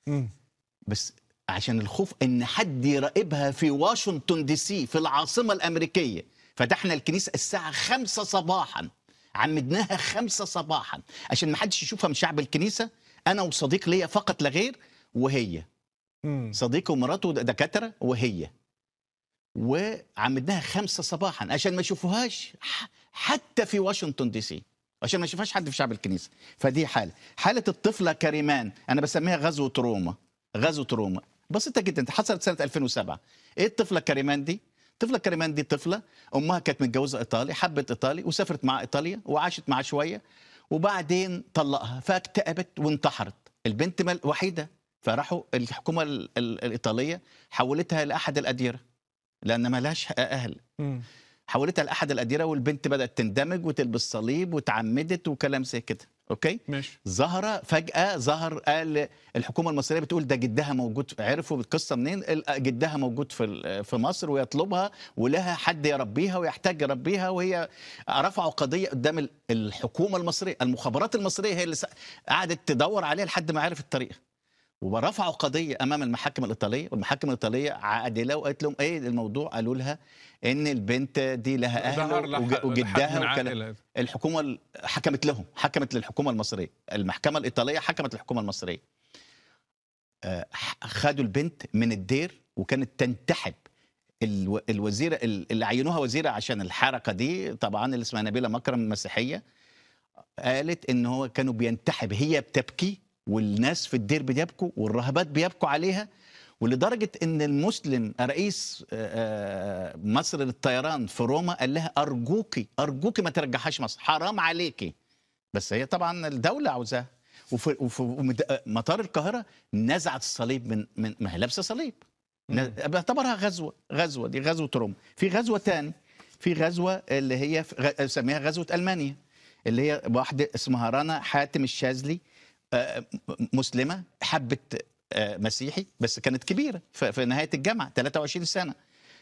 مم. بس عشان الخوف ان حد يراقبها في واشنطن دي سي في العاصمه الامريكيه فتحنا الكنيسه الساعه خمسة صباحا عمدناها خمسة صباحا عشان ما حدش يشوفها من شعب الكنيسه انا وصديق ليا فقط لا غير وهي مم. صديقي ومراته دكاتره وهي وعمدناها خمسة صباحا عشان ما يشوفوهاش ح- حتى في واشنطن دي سي عشان ما يشوفهاش حد في شعب الكنيسه فدي حاله حاله الطفله كريمان انا بسميها غزوه روما غزوه روما بسيطه جدا حصلت سنه 2007 ايه الطفله كريمان دي الطفله كريمان دي طفله امها كانت متجوزه ايطالي حبت ايطالي وسافرت مع ايطاليا وعاشت معاه شويه وبعدين طلقها فاكتئبت وانتحرت البنت مل- وحيده فراحوا الحكومه ال- ال- الايطاليه حولتها لاحد الاديره لان ما لهاش اهل مم. حولتها لاحد الاديره والبنت بدات تندمج وتلبس صليب وتعمدت وكلام زي كده اوكي ماشي ظهر فجاه ظهر قال الحكومه المصريه بتقول ده جدها موجود عرفوا القصه منين ال- جدها موجود في ال- في مصر ويطلبها ولها حد يربيها ويحتاج يربيها وهي رفعوا قضيه قدام ال- الحكومه المصريه المخابرات المصريه هي اللي س- قعدت تدور عليها لحد ما عرفت الطريقه ورفعوا قضيه امام المحاكم الايطاليه والمحاكم الايطاليه عادله وقالت لهم ايه الموضوع قالوا لها ان البنت دي لها اهل ظهر لح- وج- لحد وجدها من وكلام عائلة. الحكومه ال- حكمت لهم حكمت للحكومه المصريه المحكمه الايطاليه حكمت للحكومه المصريه آه، ح- خدوا البنت من الدير وكانت تنتحب الو- الوزيره ال- اللي عينوها وزيره عشان الحركه دي طبعا اللي اسمها نبيله مكرم مسيحيه قالت ان هو كانوا بينتحب هي بتبكي والناس في الدير بيبكوا والراهبات بيبكوا عليها ولدرجه ان المسلم رئيس آه، آه، مصر للطيران في روما قال لها ارجوكي ارجوكي ما ترجعهاش مصر حرام عليكي بس هي طبعا الدوله عاوزاها وفي, وفي ومد- مطار القاهره نزعت الصليب من من ما هي لابسه صليب ن- بعتبرها غزوه غزوه دي غزوه روما في غزوه تاني في غزوه اللي هي في غ- سميها غزوه المانيا اللي هي واحده اسمها رنا حاتم الشاذلي آه، م- مسلمه حبت آه، مسيحي بس كانت كبيره في في نهايه الجامعه 23 سنه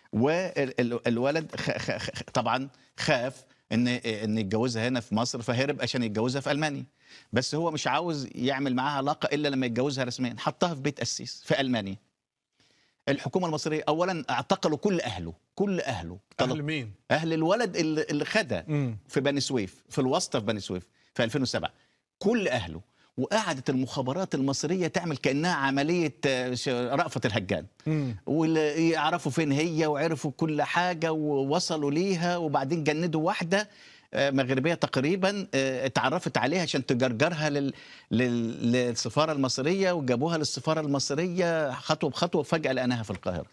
والولد خ- خ- خ- طبعا خاف ان ان يتجوزها هنا في مصر فهرب عشان يتجوزها في المانيا بس هو مش عاوز يعمل معاها علاقه الا لما يتجوزها رسميا حطها في بيت قسيس في المانيا الحكومه المصريه اولا اعتقلوا كل اهله كل اهله اهل مين؟ اهل الولد اللي اللي خدها مم. في بني سويف في الواسطه في بني سويف في 2007 كل اهله وقعدت المخابرات المصريه تعمل كانها عمليه آه، ش- رأفت الهجان مم. واللي يعرفوا فين هي وعرفوا كل حاجه ووصلوا ليها وبعدين جندوا واحده آه، مغربيه تقريبا آه، اتعرفت عليها عشان تجرجرها لل... لل... للسفاره المصريه وجابوها للسفاره المصريه خطوه بخطوه وفجاه لقيناها في القاهره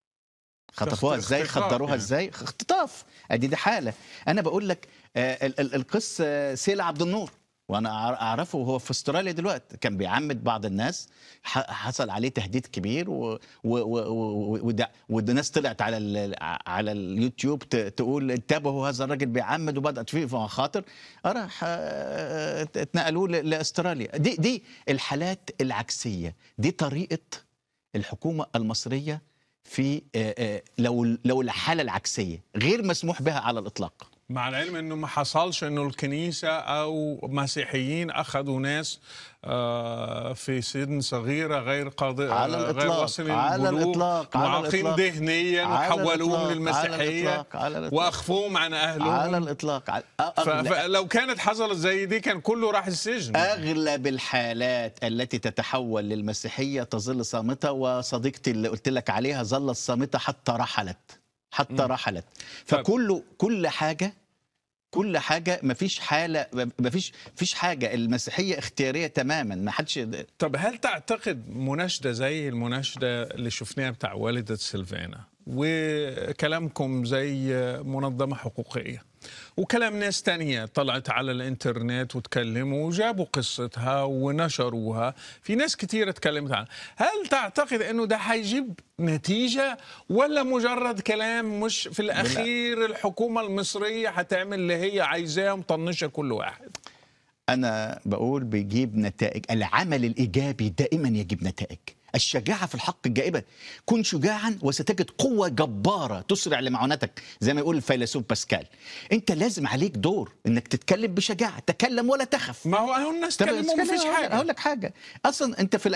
خطفوها اخت- ازاي اختطاف خدروها يعني. ازاي اختطاف ادي دي حاله انا بقول لك آه، ال- ال- القس آه، سيل عبد النور وانا أع- اعرفه وهو في استراليا دلوقتي كان بيعمد بعض الناس ح- حصل عليه تهديد كبير و- و- و- و- وده والناس طلعت على ال- على اليوتيوب ت- تقول انتبهوا هذا الراجل بيعمد وبدات فيه مخاطر راح آه، اتنقلوه ل- لاستراليا دي دي الحالات العكسيه دي طريقه الحكومه المصريه في آه، آه، لو لو الحاله العكسيه غير مسموح بها على الاطلاق مع العلم انه ما حصلش انه الكنيسه او مسيحيين اخذوا ناس آه، في سن صغيره غير قاضي على غير الإطلاق، وصل على البلوغ، الإطلاق، على معاقين الإطلاق. ذهنيا على وحولوهم الإطلاق، على للمسيحيه الإطلاق، على الإطلاق. واخفوهم عن اهلهم على الاطلاق على ف- أغلب, فلو كانت حصلت زي دي كان كله راح السجن اغلب الحالات التي تتحول للمسيحيه تظل صامته وصديقتي اللي قلت لك عليها ظلت صامته حتى رحلت حتى رحلت فكله كل حاجه كل حاجه مفيش حاله مفيش مفيش حاجه المسيحيه اختياريه تماما ما حدش طب هل تعتقد مناشدة زي المناشدة اللي شفناها بتاع والدة سيلفانا وكلامكم زي منظمة حقوقية وكلام ناس تانية طلعت على الانترنت وتكلموا وجابوا قصتها ونشروها في ناس كتير اتكلمت عنها هل تعتقد انه ده هيجيب نتيجة ولا مجرد كلام مش في الاخير الحكومة المصرية هتعمل اللي هي عايزاه ومطنشة كل واحد انا بقول بيجيب نتائج العمل الايجابي دائما يجيب نتائج الشجاعة في الحق الجائبة كن شجاعا وستجد قوة جبارة تسرع لمعونتك زي ما يقول الفيلسوف باسكال انت لازم عليك دور انك تتكلم بشجاعة تكلم ولا تخف ما هو الناس طب تكلموا مفيش هقول- حاجة هقول لك حاجة اصلا انت في